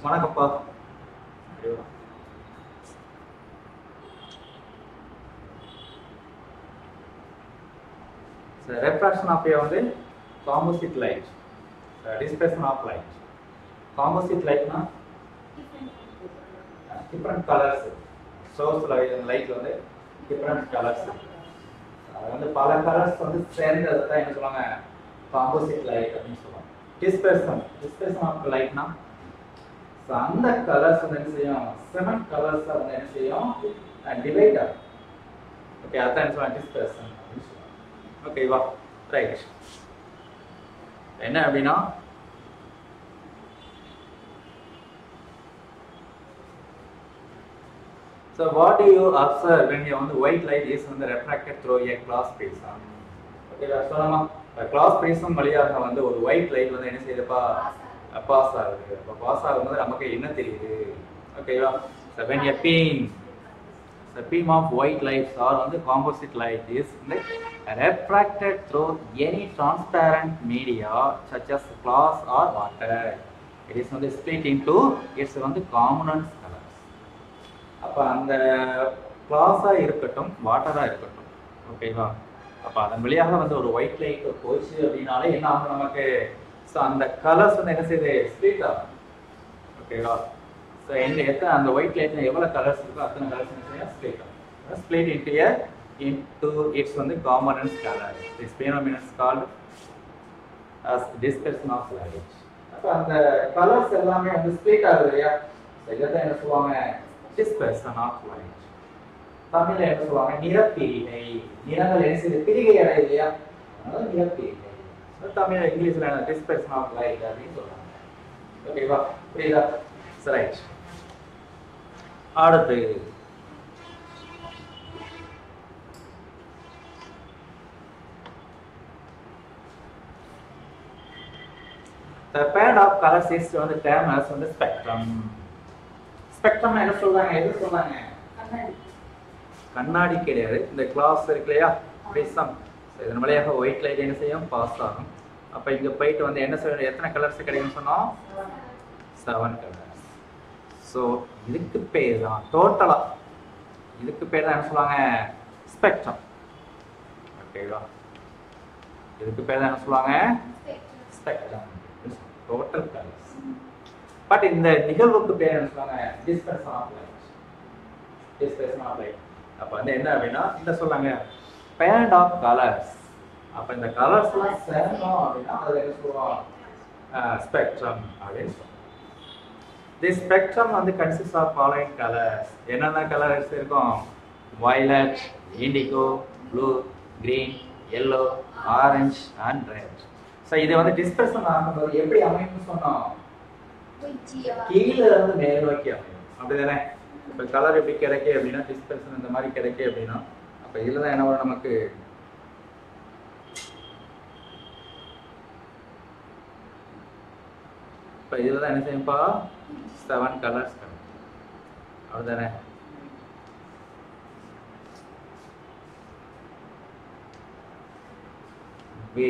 வணக்கம்ப்பா refraction of வந்து composite light displacement of light composite லைட்னா டிஃப்ரெண்ட் கலர்ஸ் சோர்ஸ் லைட் வந்து டிஃப்ரெண்ட் கலர்ஸ் அது வந்து பல கலர்ஸ் வந்து சேர்ந்தது தான் என்ன சொல்லுவாங்க காம்போசிட் லைட் அப்படின்னு சொல்லுவாங்க டிஸ்பிளேஸ்மெண்ட் டிஸ்பிளேஸ்மெண்ட் ஆஃப் லைட்னா ஸோ அந்த கலர்ஸ் வந்து என்ன செய்யும் செவன் கலர்ஸ் வந்து என்ன செய்யும் டிவைட் ஆகும் ஓகே அதான் என்ன சொல்லுவாங்க டிஸ்பிளேஸ்மெண்ட் அப்படின்னு சொல்லுவாங்க ஓகேவா ரைட் என்ன அப்படின்னா So what do you observe when you on the white light is on the refracted through a glass prism? Okay, சொல்லலாமா கிளாஸ் பிரிசம் வழியாக வந்து ஒரு ஒயிட் லைட் வந்து என்ன செய்யுதுப்பா பாஸ் ஆகுது அப்போ பாஸ் ஆகும்போது நமக்கு என்ன தெரியுது ஓகேவா so when a beam the beam of white lights or on the composite light is like refracted through any transparent media such as glass or water. It is வந்து split into its வந்து components colors. அப்போ அந்த கிளாஸாக இருக்கட்டும் வாட்டராக இருக்கட்டும் ஓகேவா அப்போ அதன் வழியாக வந்து ஒரு ஒயிட் லைட் போச்சு அப்படின்னாலே என்ன ஆகும் நமக்கு ஸோ அந்த கலர்ஸ் வந்து என்ன செய்யுது ஸ்ப்ளிட் ஆகும் ஓகேவா ஸோ எந்த எத்தனை அந்த ஒயிட் லைட்ல எவ்வளோ கலர்ஸ் இருக்கோ அத்தனை கலர்ஸ் என்ன செய்யும் ஸ்ப்ளிட் ஆகும் split into a into it's வந்து commons colour this phenomenon called as dispersion of light அப்போ அந்த கலர்ஸ் எல்லாமே வந்து ஸ்ப்ளிட் ஆகுது இல்லையா ஸோ இதை தான் என்ன சொல்லுவாங்க டிஸ்பெர்ஷன் ஆஃப் லைட் தமிழ்ல என்ன சொல்லுவாங்க நிறப்பிரிகை நிறங்கள் என்ன செய்யுது பிரிகை அடையுது இல்லையா அதனால நிறப்பிரிகை தமிழ்ல இங்கிலீஷ்ல டிஸ்பெர்ஷன் ஆஃப் லைட் அப்படின்னு சொல்றாங்க ஓகேவா புரியுதா ரைட் அடுத்து The pair of colors is on the term as on the spectrum. Spectrum என்ன சொல்றாங்க எது சொல்றாங்க கண்ணாடி கிடையாது இந்த கிளாஸ் இருக்கு இல்லையா பிரிசம் இதன் வழியாக ஒயிட் லைட் என்ன செய்யும் பாஸ் ஆகும் அப்ப இங்க போயிட்டு வந்து என்ன செய்யணும் எத்தனை கலர்ஸ் கிடைக்கும்னு சொன்னோம் செவன் கலர்ஸ் ஸோ இதுக்கு பேர் தான் டோட்டலா இதுக்கு பேர் தான் என்ன சொல்லுவாங்க ஸ்பெக்ட்ரம் ஓகேவா இதுக்கு பேர் தான் என்ன சொல்லுவாங்க ஸ்பெக்ட்ரம் டோட்டல் கலர்ஸ் பட் இந்த நிகழ்வுக்கு பேர் என்ன சொல்லுவாங்க dispersion of light dispersion of light அப்போ வந்து என்ன அப்படின்னா இந்த சொல்றாங்க பேண்ட் ஆஃப் கலர்ஸ் அப்போ இந்த கலர்ஸ் எல்லாம் சேரணும் அப்படின்னா அதில் என்ன சொல்லுவோம் ஸ்பெக்ட்ரம் அப்படின்னு சொல்லுவோம் தி ஸ்பெக்ட்ரம் வந்து கன்சிஸ்ட் ஆஃப் ஃபாலோயிங் கலர்ஸ் என்னென்ன கலர்ஸ் இருக்கும் violet indigo blue green yellow orange and red so இதை வந்து டிஸ்பெர்ஷன் ஆகும்போது எப்படி அமையும்னு சொன்னோம் கீழே இருந்து மேல் நோக்கி அமையும் அப்படிதானே இப்போ கலர் எப்படி கிடைக்கு அப்படின்னா டிஸ்பெர்ஷன் இந்த மாதிரி கிடைக்கு அப்படின்னா அப்போ இதில் தான் என்ன வரும் நமக்கு இப்போ இதில் தான் என்ன செய்யும்ப்பா செவன் கலர்ஸ் கிடைக்கும் அப்படிதானே வே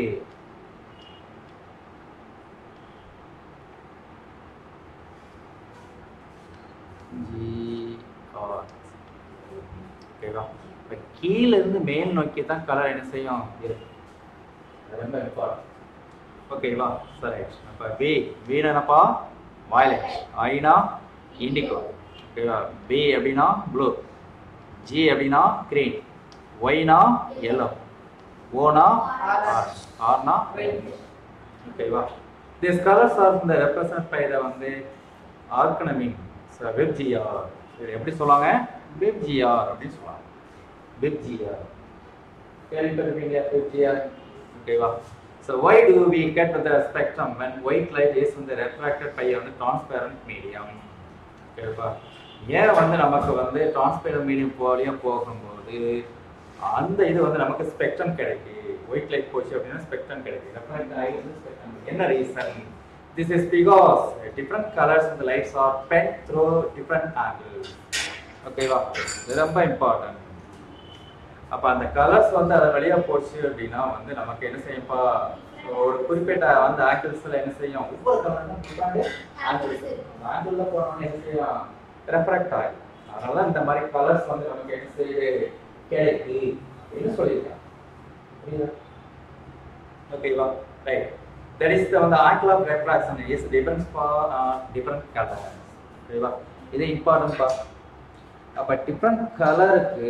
ஜி ஆர் ஓகேவா இப்போ கீழே இருந்து மேல் நோக்கி தான் கலர் என்ன செய்யும் இருக்கு அது ரொம்ப இம்பார்ட்டன்ட் ஓகேவா சரி அப்போ பி வீடு என்னப்பா வயலட் ஐனா இண்டிகோ ஓகேவா பி அப்படின்னா ப்ளூ ஜி அப்படின்னா கிரீன் ஒய்னா எல்லோ ஓனா ஆர் ஆர்னா ஓகேவா திஸ் கலர்ஸ் ஆர் இந்த ரெப்ரசன்ட் பை த வந்து ஆர்கனமிங் வெப்ஜிஆர் இது எப்படி சொல்லுவாங்க வெப்ஜிஆர் அப்படின்னு சொல்லுவாங்க வெப்ஜிஆர் கேள்விப்பட்டிருப்பீங்க வெப்ஜிஆர் ஓகேவா so why do we get the spectrum when white light is வந்து refracted by வந்து transparent medium ஓகேவா ஏன் வந்து நமக்கு வந்து டிரான்ஸ்பேரண்ட் மீடியம் போலியும் போகும்போது அந்த இது வந்து நமக்கு ஸ்பெக்ட்ரம் கிடைக்கு ஒயிட் லைட் போச்சு அப்படின்னா ஸ்பெக்ட்ரம் கிடைக்கு ரெஃபரண்ட் ஆகி வந்து spectrum கிடைக்கு. என்ன reason this is because different colours இந்த lights are bent through different angles ஓகேவா இது ரொம்ப இம்பார்ட்டன்ட் அப்போ அந்த கலர்ஸ் வந்து அதன் வழியாக போச்சு அப்படின்னா வந்து நமக்கு என்ன செய்யும்ப்பா ஒரு குறிப்பிட்ட வந்து ஆங்கிள்ஸ்ல என்ன செய்யும் ஒவ்வொரு கலரும் டிஃபரெண்ட் ஆங்கிள்ஸ் ஆங்கிள் போனோம்னு என்ன செய்யும் ரெஃப்ராக்ட் ஆகும் அதனால இந்த மாதிரி கலர்ஸ் வந்து நமக்கு என்ன செய்யுது கிடைக்கு அப்படின்னு சொல்லியிருக்காங்க புரியுதா ஓகேவா ரைட் தட் இஸ் த வந்து angle of refraction is depends for different colours ஓகேவா இது இம்பார்ட்டன்ட் பா அப்ப டிஃபரெண்ட் கலருக்கு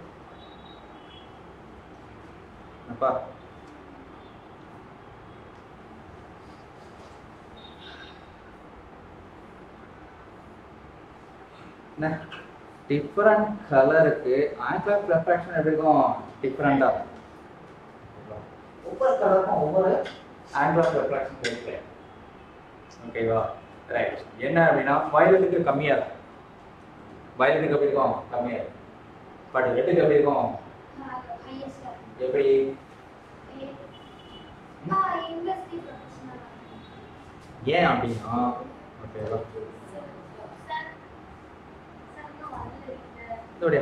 அப்பா என்ன டிஃப்ரெண்ட் கலருக்கு ஆங்கிள் ஆஃப் ரெஃப்ராக்ஷன் எப்படி இருக்கும் டிஃப்ரெண்டா ஒவ்வொரு கலருக்கும் ஒவ்வொரு ஆங்கிள் ஆஃப் ரெஃப்ராக்ஷன் இருக்கு ஓகேவா ரைட் என்ன அப்படின்னா வயலட்டுக்கு கம்மியா இருக்கும் வயலட்டுக்கு எப்படி இருக்கும் கம்மியா இருக்கும் பட் ரெட்டுக்கு எப்படி இருக்கும் எப்படி ஏன் அப்படின்னா ஓகேவா இதோடைய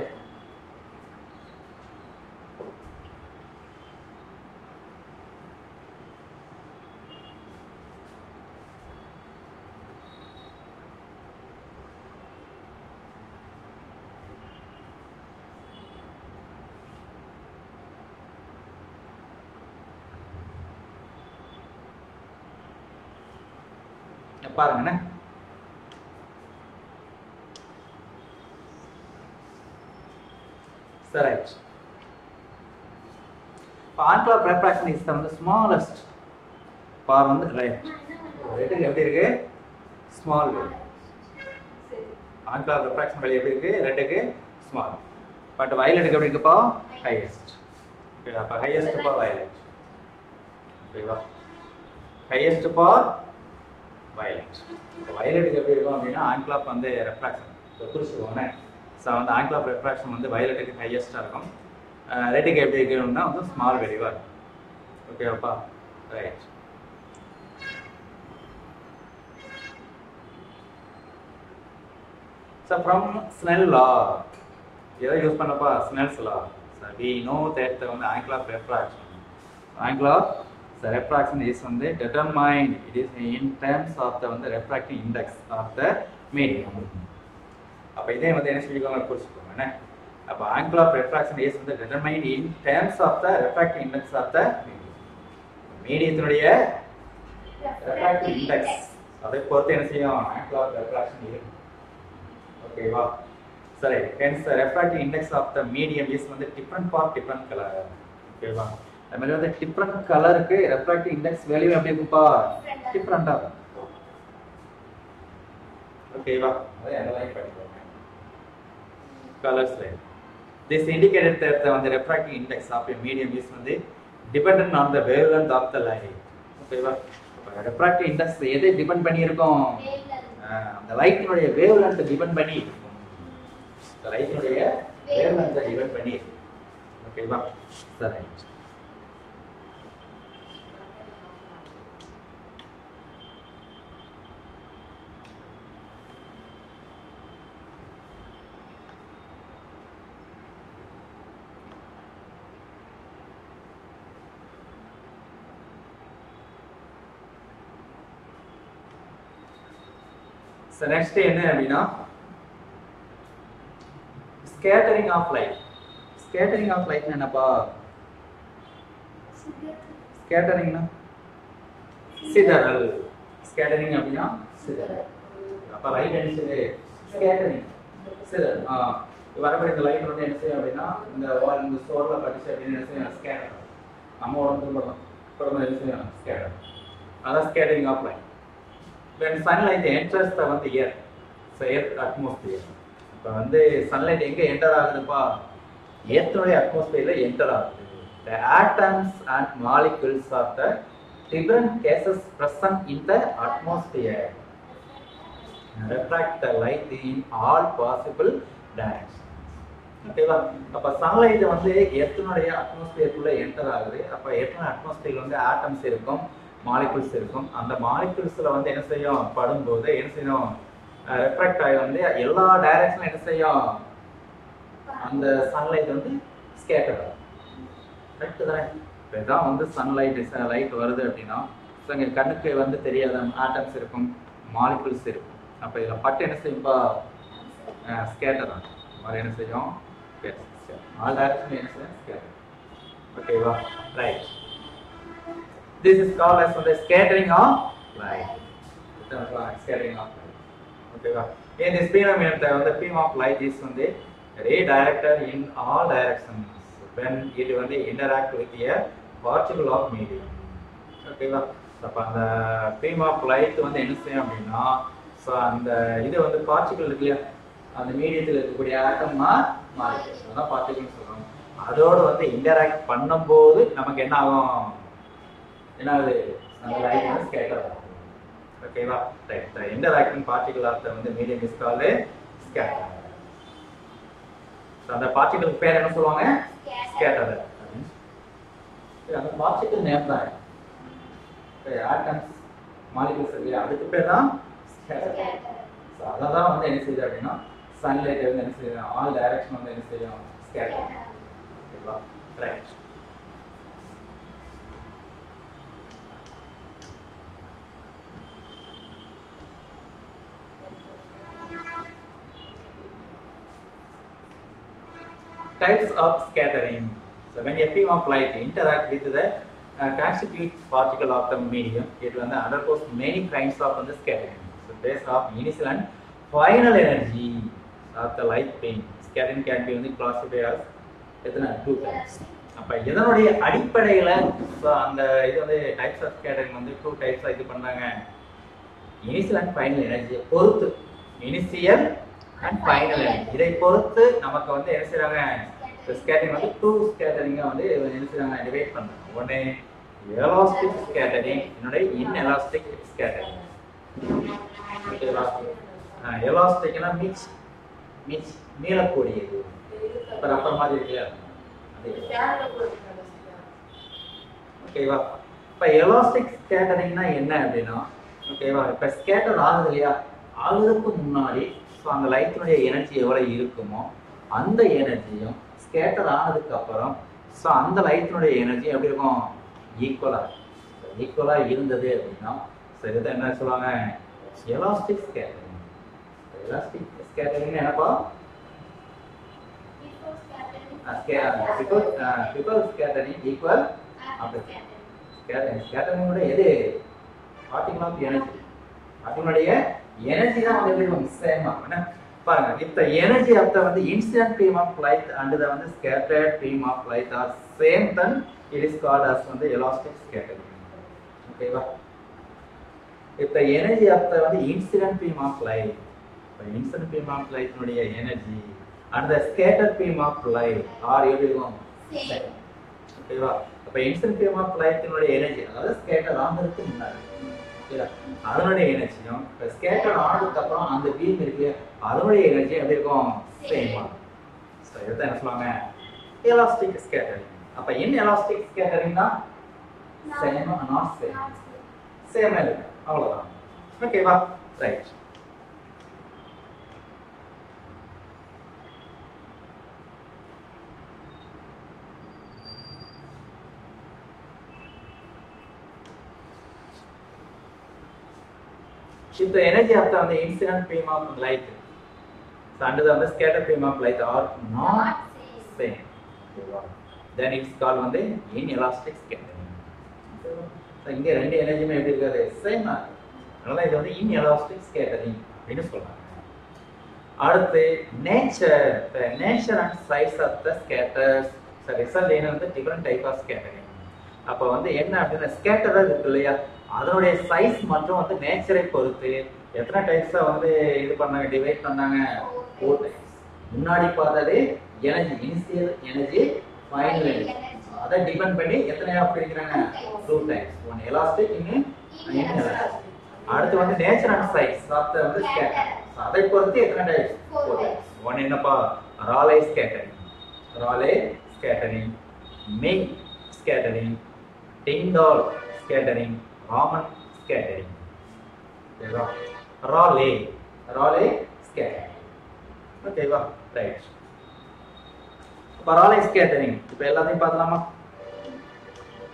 பாருங்கண்ணே சரி ஆயிடுச்சு இப்போ angle of refraction is the வந்து ஸ்மாலஸ்ட் பார் வந்து ரைட் ரெட்டுக்கு எப்படி இருக்கு small angle of refraction value எப்படி இருக்கு ரெட்டுக்கு ஸ்மால் பட் வயலட்டுக்கு எப்படி இருக்குப்பா ஹையஸ்ட் ஓகே அப்போ ஹையஸ்ட் ஃபார் வயலட் ஓகேவா ஹையஸ்ட் ஃபார் வயலட் இப்போ வயலட்டுக்கு எப்படி இருக்கும் அப்படின்னா ஆங்கிள் ஆஃப் வந்து ரெஃப்ராக்ஷன் குறிச்சுக்கோங்க ஸோ வந்து ஆங்கிள் ஆஃப் ரெஃப்ராக்ஷன் வந்து வயலட்டுக்கு ஹையஸ்ட்டாக இருக்கும் ரெட்டுக்கு எப்படி இருக்கணும்னா வந்து ஸ்மால் வெடிவாக இருக்கும் ஓகேவாப்பா right so from Snell law எதை யூஸ் பண்ணப்பா Snell's law so we know that வந்து angle of refraction angle of the refraction is வந்து determined it is in terms of the வந்து refracting index of the medium அப்ப இதே வந்து என்ன சொல்லிக்கோங்க குறிச்சுக்கோங்க என்ன அப்ப angle of refraction is வந்து determined in terms of the refracting index of the medium மீடியத்தினுடைய refracting index அதை பொறுத்து என்ன செய்யும் angle of refraction இருக்கும் ஓகேவா சரி hence the refracting index of the medium is வந்து different for different color ஓகேவா அது மாதிரி வந்து டிஃப்ரெண்ட் கலருக்கு ரெஃப்ராக்டிவ் இண்டெக்ஸ் வேல்யூ எப்படி இருக்குப்பா டிஃப்ரெண்டா இருக்கும் ஓகேவா அதை அனலைஸ் பண்ணிக்கோங்க colours line this indicated that the வந்து refractive index of a medium is வந்து dependent on the wavelength of the light ஓகேவா ரெஃப்ராக்டிவ் இண்டெக்ஸ் எதை டிபெண்ட் பண்ணி இருக்கும் அஹ் அந்த லைட்டினுடைய வேவ்லென்த் டிபெண்ட் பண்ணி இருக்கும் லைட்டினுடைய வேவ்லென்த் டிபெண்ட் பண்ணி இருக்கும் ஓகேவா சரி ஸோ நெக்ஸ்ட் என்ன அப்படின்னா scattering of light scattering of light என்னப்பா ஸ்கேட்டரிங்னா சிதறல் ஸ்கேட்டரிங் அப்படின்னா சிதறல் அப்ப லைட் என்ன செய்யுது ஸ்கேட்டரிங் சிதறல் ஆ வரக்கூடிய இந்த லைட் வந்து என்ன செய்யும் அப்படின்னா இந்த வால் இந்த சோர்ல படிச்சு அப்படின்னு என்ன செய்யும் ஸ்கேட்டர் நம்ம உடம்பு படம் படம் என்ன செய்யும் ஸ்கேட்டர் அதான் scattering of light when sunlight enters the வந்து air so earth atmosphere இப்போ வந்து சன்லைட் எங்க என்டர் ஆகுதுப்பா ஏர்த்தனுடைய அட்மாஸ்பியர்ல என்டர் ஆகுது the atoms and molecules of the different gases present in the atmosphere refract the light in all possible directions ஓகேவா அப்ப சன்லைட் வந்து எர்த்தனுடைய அட்மாஸ்பியருக்குள்ள என்டர் ஆகுது அப்ப எர்த்தன அட்மாஸ்பியர் வந்து ஆட்டம்ஸ் இருக்கும் மாலிகுல்ஸ் இருக்கும் அந்த மாலிகுல்ஸ்ல வந்து என்ன செய்யும் படும்போது என்ன செய்யும் ரெஃப்ராக்ட் ஆகி வந்து எல்லா டைரக்ஷனும் என்ன செய்யும் அந்த சன்லைட் வந்து ஸ்கேட்டர் ஆகும் கரெக்ட் தானே இப்போ இதான் வந்து சன்லைட் லைட் வருது அப்படின்னா ஸோ இங்கே கண்ணுக்கு வந்து தெரியாத ஆட்டம்ஸ் இருக்கும் மாலிகுல்ஸ் இருக்கும் அப்போ இதில் பட்டு என்ன செய்யும்பா ஸ்கேட்டர் ஆகும் மாதிரி என்ன செய்யும் ஆல் டைரக்ஷன் என்ன செய்யும் ஸ்கேட்டர் ஓகேவா right this is call as வந்து scattering of light scattering of light ஓகேவா in this phenomenon the வந்து beam of light is வந்து redirected in all directions when it வந்து interact with a particle of medium ஓகேவா அப்ப அந்த beam of light வந்து என்ன செய்யும் அப்படின்னா ஸோ அந்த இது வந்து பார்ட்டிகல் இருக்கு இல்லையா அந்த மீடியத்தில் இருக்கக்கூடிய ஆட்டம்னா மாறிச்சு அதான் பார்ட்டிகல்னு சொல்றோம் அதோட வந்து இன்டராக்ட் பண்ணும்போது நமக்கு என்ன ஆகும் என்ன ஆகுது அந்த லைட் வந்து ஸ்கேட்டர் ஆகும் ஓகேவா right the interacting particle of the வந்து மீடியம் இஸ் கால்டு ஸ்கேட்டர் அந்த பார்ட்டிகலுக்கு பேர் என்ன சொல்லுவாங்க ஸ்கேட்டர் அந்த பார்ட்டிகல் நேம் தான் ஆட்டம்ஸ் மாலிகூல்ஸ் இல்லையா அதுக்கு பேர் தான் ஸ்கேட்டர் ஸோ அதை தான் வந்து என்ன செய்யுது அப்படின்னா சன்லைட் வந்து என்ன செய்யும் ஆல் டைரக்ஷன் வந்து என்ன செய்யும் ஸ்கேட்டர் ஓகேவா right types of scattering. So when a beam of light interact with the uh, constituent particle of the medium, it will undergoes many kinds of the scattering. So based of initial and final energy of the light beam, scattering can be only classified as எத்தனை two types அப்போ இதனுடைய அடிப்படையில் ஸோ அந்த இது வந்து types of scattering வந்து two டைப்ஸாக இது பண்ணாங்க இனிஷியல் அண்ட் ஃபைனல் எனர்ஜியை பொறுத்து இனிஷியல் அண்ட் ஃபைனல் எனர்ஜி இதை பொறுத்து நமக்கு வந்து என்ன செய்றாங்க ஸ்கேட்டரிங் வந்து டூ ஸ்கேட்டரிங்கை வந்து என்ன செய்றாங்க டிவைட் பண்ணுறாங்க ஒன்று எலாஸ்டிக் ஸ்கேட்டரிங் இன்னொரு இன்எலாஸ்டிக் ஸ்கேட்டரிங் எலாஸ்டிக்னா மிச் மிச் மீளக்கூடியது இப்போ ரப்பர் மாதிரி இருக்குல்ல அது ஓகேவா இப்போ எலாஸ்டிக் ஸ்கேட்டரிங்னா என்ன அப்படின்னா ஓகேவா இப்போ ஸ்கேட்டர் ஆகுது இல்லையா ஆகுறதுக்கு முன்னாடி ஸோ அந்த லைட்டினுடைய எனர்ஜி எவ்வளோ இருக்குமோ அந்த எனர்ஜியும் ஸ்கேட்டர் ஆனதுக்கு அப்புறம் ஸோ அந்த லைட்டினுடைய எனர்ஜி எப்படி இருக்கும் ஈக்குவலாக ஈக்குவலாக இருந்தது அப்படின்னா ஸோ இதுதான் என்ன சொல்லுவாங்க எலாஸ்டிக் ஸ்கேட்டரிங் எலாஸ்டிக் ஸ்கேட்டரிங் என்னப்பா பிகாஸ் ஸ்கேட்டரிங் ஈக்குவல் ஸ்கேட்டரிங்கோட எது பார்ட்டிகல் ஆஃப் எனர்ஜி பார்ட்டிகளுடைய எனர்ஜி தான் வந்து எப்படி இருக்கும் சேமா என்ன பாருங்க if the energy of the வந்து incident beam of light and the வந்து scattered beam of light are same then it is called as வந்து elastic scattering ஓகேவா if the energy of the வந்து incident beam of light இப்போ incident beam of light உடைய energy and the scattered beam of light are எப்படி இருக்கும் Same. ஓகேவா அப்ப incident beam of லைட்டினுடைய எனர்ஜி அதாவது ஸ்கேட்டர் ஆனதுக்கு முன்னாடி ஓகேவா அதனுடைய எனர்ஜியும் இப்போ ஸ்கேட்டர் ஆனதுக்கு அப்புறம் அந்த பீம் இருக்கு அதனுடைய எனர்ஜி எப்படி இருக்கும் சேமா ஸோ இதை என்ன சொல்லுவாங்க எலாஸ்டிக் ஸ்கேட்டரிங் அப்ப இன் எலாஸ்டிக் ஸ்கேட்டரிங்னா சேமா நாட் சேம் சேமா இருக்கு அவ்வளவுதான் ஓகேவா right If the energy of the, the incident beam of light so under the, the scatter beam of light are not same, then it's called வந்து inelastic scattering. So இங்க ரெண்டு எனர்ஜியுமே எப்படி இருக்காது சேம் அதனால இது வந்து இன்எலாஸ்டிக் ஸ்கேட்டரிங் அப்படின்னு சொல்றாங்க அடுத்து nature the nature and size of the scatters result என்ன வந்து டிஃப்ரெண்ட் டைப் ஆஃப் ஸ்கேட்டரிங் அப்போ வந்து என்ன அப்படின்னா ஸ்கேட்டர் இருக்கு இல்லையா அதனுடைய சைஸ் மற்றும் வந்து நேச்சரை பொறுத்து எத்தனை டைப்ஸா வந்து இது பண்ணாங்க டிவைட் பண்ணாங்க ஃபோர் டைப்ஸ் முன்னாடி பார்த்தது energy initial energy final energy அதை டிபெண்ட் பண்ணி எத்தனையா பிரிக்கிறாங்க டூ டைப்ஸ் ஒன் எலாஸ்டிக் இன்னும் இன்எலாஸ்டிக் அடுத்து வந்து நேச்சர் அண்ட் சைஸ் ஆஃப் வந்து ஸ்கேட்டர் அதை பொறுத்து எத்தனை டைப்ஸ் ஃபோர் டைப்ஸ் ஒன் என்னப்பா Rayleigh scattering Rayleigh scattering Mie scattering Tyndall scattering Raman scattering ஓகேவா ராலே ராலே ஸ்கேட்டரிங் ஓகேவா ரைட் இப்போ ராலே ஸ்கேட்டரிங் இப்போ எல்லாத்தையும் பார்க்கலாமா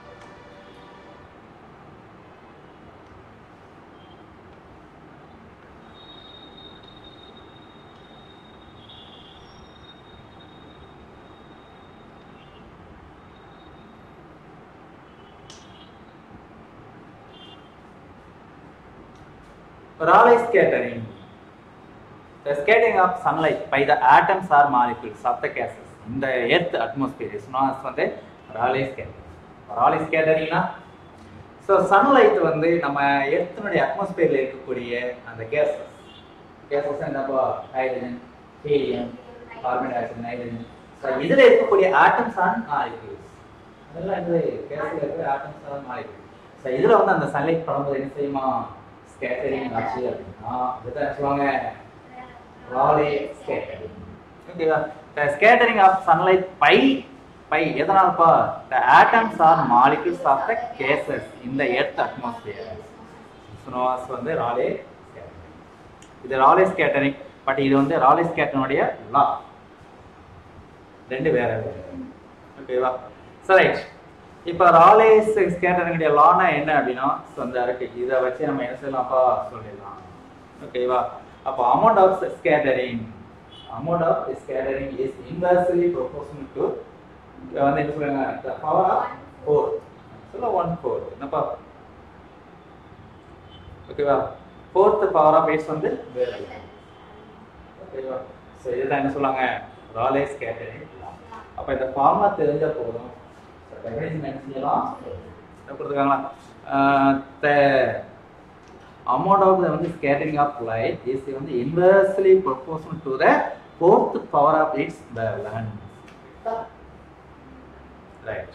Rayleigh scattering. The scattering of sunlight by the atoms or molecules of the gases in the earth atmosphere is known as வந்து Rayleigh scattering. Rayleigh scattering-னா so sunlight வந்து நம்ம எர்த்தினுடைய அட்மாஸ்பியரில் இருக்கக்கூடிய அந்த கேஸஸ் கேஸஸ் என்னப்பா hydrogen helium carbon dioxide nitrogen so இதில் இருக்கக்கூடிய ஆட்டம்ஸ் அண்ட் மாலிக்யூல்ஸ் அதெல்லாம் இது கேஸில் இருக்கிற ஆட்டம்ஸ் அண்ட் மாலிக்யூல்ஸ் ஸோ இதில் வந்து அந்த சன்லைட் படும்போது என்ன செய்யுமா ஸ்கேட்டரிங் ஆச்சு அப்படின்னா இதுதான் சொல்லுவாங்க ராலே ஸ்கேட்டரிங் ஓகேவா the scattering of sunlight by by எதனால்ப்பா the atoms or molecules of the gases இந்த எர்த் அட்மாஸ்பியர் சுனோவாஸ் வந்து ராலே இது ராலே ஸ்கேட்டரிங் பட் இது வந்து ராலே ஸ்கேட்டனுடைய லா ரெண்டு வேற வேற ஓகேவா சரி இப்போ ராலேஸ் ஸ்கேட்டரிங்குடைய லானா என்ன அப்படின்னா ஸோ அந்த இருக்கு இதை வச்சு நம்ம என்ன செய்யலாம்ப்பா சொல்லிடலாம் ஓகேவா அப்போ amount of scattering amount of scattering is inversely proportional to வந்து என்ன சொல்றாங்க the power of ஃபோர் சொல்ல ஒன் ஃபோர் என்னப்பா ஓகேவா ஃபோர்த் பவர் ஆஃப் எயிட்ஸ் வந்து வேற ஓகேவா ஸோ இதுதான் என்ன சொல்லுவாங்க ராலே ஸ்கேட்டரிங் அப்போ இந்த ஃபார்முலா தெரிஞ்ச போதும் டெஃபினேஷன் என்ன செய்யலாம் என்ன கொடுத்துருக்காங்களா த amount of the வந்து scattering of light is வந்து inversely proportional to the fourth power of its wavelength. Right.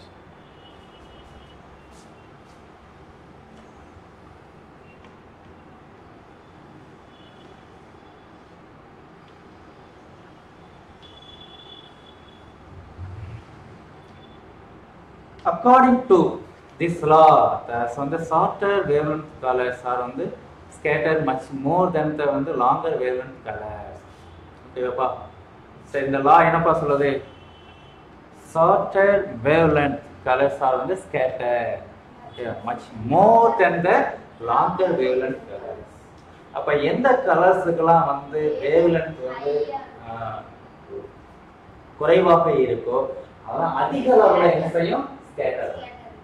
According to this law, the, so the shorter wavelength colors are வந்து scattered much more than the வந்து longer wavelength colors. ஓகேவாப்பா சரி இந்த லா என்னப்பா சொல்லுது shorter wavelength colors are வந்து scattered okay, much more than the longer wavelength colors. அப்ப எந்த கலர்ஸுக்கெல்லாம் வந்து வேவ்லென்த் வந்து ஆஹ், குறைவாக இருக்கோ அதெல்லாம் அதிக அளவுல என்ன செய்யும் ஸ்கேட்டர்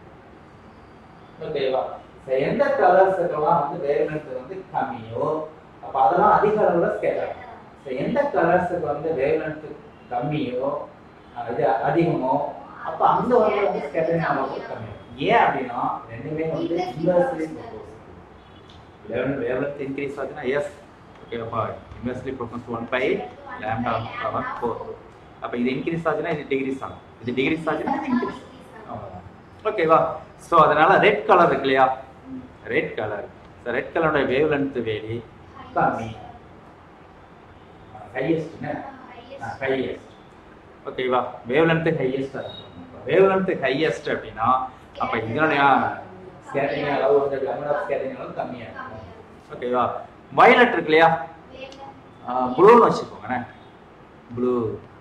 ஓகேவா So, எந்த கலர்ஸுக்கெல்லாம் வந்து வேவ்லென்த் வந்து கம்மியோ அப்ப அதெல்லாம் அதிக அளவுல ஸ்கேட்டர் எந்த கலர்ஸுக்கு வந்து வேவ்லென்த் கம்மியோ அஹ் இது அதிகமோ அப்ப அந்த வந்து வந்து ஸ்கேட்டரிங் அளவுக்கு கம்மி ஏன் அப்படின்னா ரெண்டுமே வந்து இன்வெர்ஸ்லி வேவ்லென்த் இன்க்ரீஸ் ஆச்சுன்னா எஸ் ஓகேப்பா inversely proportional one by lambda power four அப்ப இது இன்க்ரீஸ் ஆச்சுன்னா இது டிகிரிஸ் ஆகும் இது டிகிரிஸ் ஆச்சுன்னா இது இன்க்ரீஸ் ஓகேவா ஸோ அதனால ரெட் கலர் இருக்கு இல்லையா ரெட் கலர் ஸோ ரெட் கலரோட வேவ் லென்த் வேலி கம்மி ஹையஸ்ட் ஹையஸ்ட் ஓகேவா wavelength highest wavelength highest அப்படின்னா அப்ப இதனுடைய ஸ்கேட்டிங் அளவு வந்து லெமன் ஆஃப் ஸ்கேட்டிங் அளவு கம்மியா இருக்கும் ஓகேவா வயலட் இருக்கு இல்லையா ப்ளூன்னு வச்சுக்கோங்கண்ணே ப்ளூ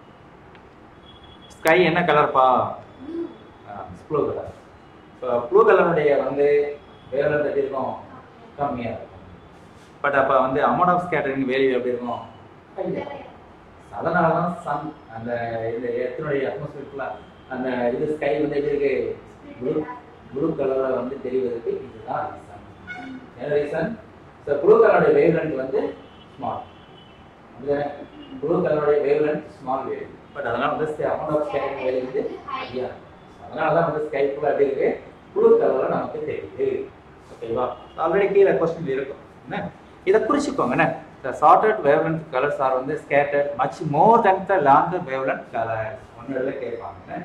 ஸ்கை என்ன கலர்ப்பா ப்ளூ கலர் இப்போ ப்ளூ கலருடைய வந்து வேவ் லென்த் எப்படி இருக்கும் கம்மியா இருக்கும் பட் அப்ப வந்து அமௌண்ட் ஆஃப் ஸ்கேட்டரிங் வேல்யூ எப்படி இருக்கும் high ஆ இருக்கும். அதனால தான் சன் அந்த இது எத்தனுடைய அட்மாஸ்பியர்ல அந்த இது ஸ்கை வந்து எப்படி இருக்கு ப்ளூ ப்ளூ கலர்ல வந்து தெரிவதற்கு இதுதான் ரீசன் என்ன ரீசன் ஸோ ப்ளூ கலருடைய வேவ் லென்த் வந்து ஸ்மால் ப்ளூ கலருடைய wavelength small wave but அதனால வந்து அமௌண்ட் ஆஃப் ஸ்கேட்டிங் வேல்யூ வந்து ஹையா அதனால தான் வந்து ஸ்கை ஃபுல்லாக எப்படி இருக்கு ப்ளூ கலர்ல நமக்கு தெரியுது ஓகேவா ஆல்ரெடி கீழே கொஸ்டின் இருக்கும் என்ன இதை குறிச்சுக்கோங்க என்ன the sorted wavelength colors are வந்து scattered much more than the longer wavelength colors ஒன்னுல கேட்பாங்க என்ன?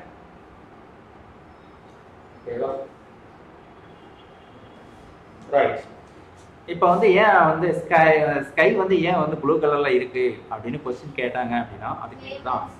ஓகேவா ரைட் இப்போ வந்து ஏன் வந்து ஸ்கை ஸ்கை வந்து ஏன் வந்து ப்ளூ கலர்ல இருக்கு அப்படின்னு கொஸ்டின் கேட்டாங்க அப்படின்னா அதுக்கு இதுதான் answer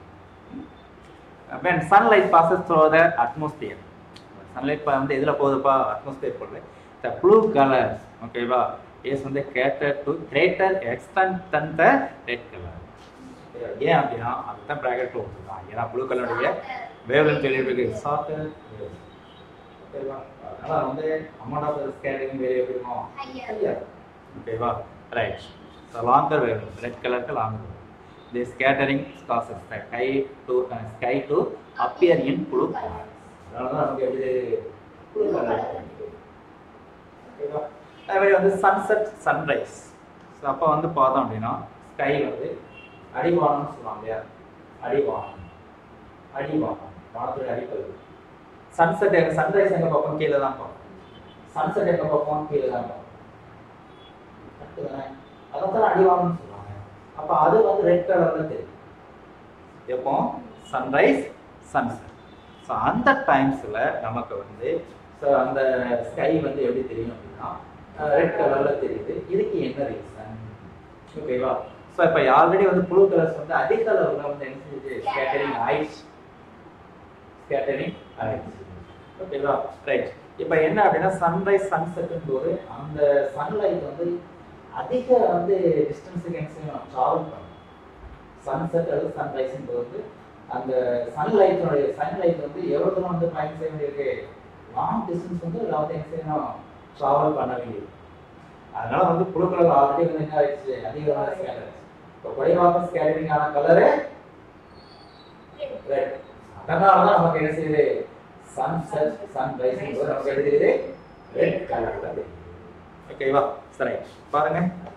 when sunlight passes through the atmosphere sunlight பா- வந்து எதுல போகுதுப்பா அட்மாஸ்பியர் போகுது the blue colors ஓகேவா is வந்து catered to greater extent than the red color ஏன் அப்படின்னா அதுதான் பிராக்கெட்ல விட்டுருக்கான் ஏன்னா ப்ளூ கலருடைய வேவ்லென்த் வெளியிருக்கு சாஃப்ட் ஓகேவா அதனால வந்து அமௌண்ட் ஆஃப் ஸ்கேட்டிங் வேரி எப்படி இருக்கும் higher. ஓகேவா right so longer wave red கலருக்கு longer wave the scattering causes the sky to sky to appear in blue colour அதனால தான் நமக்கு எப்படி ப்ளூ கலர் ஓகேவா அதே மாதிரி வந்து சன்செட் சன்ரைஸ் ஸோ அப்போ வந்து பார்த்தோம் அப்படின்னா ஸ்கை வந்து அடிவானம்னு சொல்லுவாங்க இல்லையா அடிவானம் அடிவானம் வானத்துடைய அடிப்பகுதி சன்செட் எங்க சன்ரைஸ் எங்க பார்ப்போம் கீழே தான் பார்ப்போம் சன்செட் எங்க பார்ப்போம் கீழே தான் பார்ப்போம் கரெக்டு தானே அதான் அடிவானம்னு சொல்லுவாங்க அப்போ அது வந்து ரெட் கலர்ல தெரியும் எப்போ சன்ரைஸ் சன்செட் ஸோ அந்த டைம்ஸில் நமக்கு வந்து ஸோ அந்த ஸ்கை வந்து எப்படி தெரியும் அப்படின்னா ரெட் கலரில் தெரியுது இதுக்கு என்ன ரீசன் ஓகேவா ஸோ இப்போ ஆல்ரெடி வந்து ப்ளூ கலர்ஸ் வந்து அதிக அளவில் வந்து என்ன செஞ்சு ஸ்கேட்டரிங் ஆயிடுச்சு ஸ்கேட்டரிங் ஆயிடுச்சு ஓகேவா ரைட் இப்போ என்ன அப்படின்னா சன்ரைஸ் சன்செட்டும் போது அந்த சன்லைட் வந்து அதிக வந்து டிஸ்டன்ஸுக்கு என்ன செய்யணும் ட்ராவல் பண்ணும் சன்செட் அல்லது சன்ரைஸும் போது வந்து அந்த சன்லைட்டினுடைய சன்லைட் வந்து எவ்வளோ தூரம் வந்து பயணம் செய்ய வேண்டியிருக்கு லாங் டிஸ்டன்ஸ் வந்து எல்லாத்தையும் என்ன செய்யணும் ட்ராவல் பண்ண வேண்டியது அதனால வந்து ப்ளூ கலர் ஆல்ரெடி வந்து என்ன ஆயிடுச்சு அதிகமான ஸ்கேட்டர் இப்போ குறைவாக ஸ்கேட்டரிங் ஆன கலரு ரெட் அதனால தான் நமக்கு என்ன செய்யுது சன்செட் சன்ரைசிங் போது நமக்கு எப்படி தெரியுது ரெட் கலர்ல தெரியுது ஓகேவா சரி பாருங்க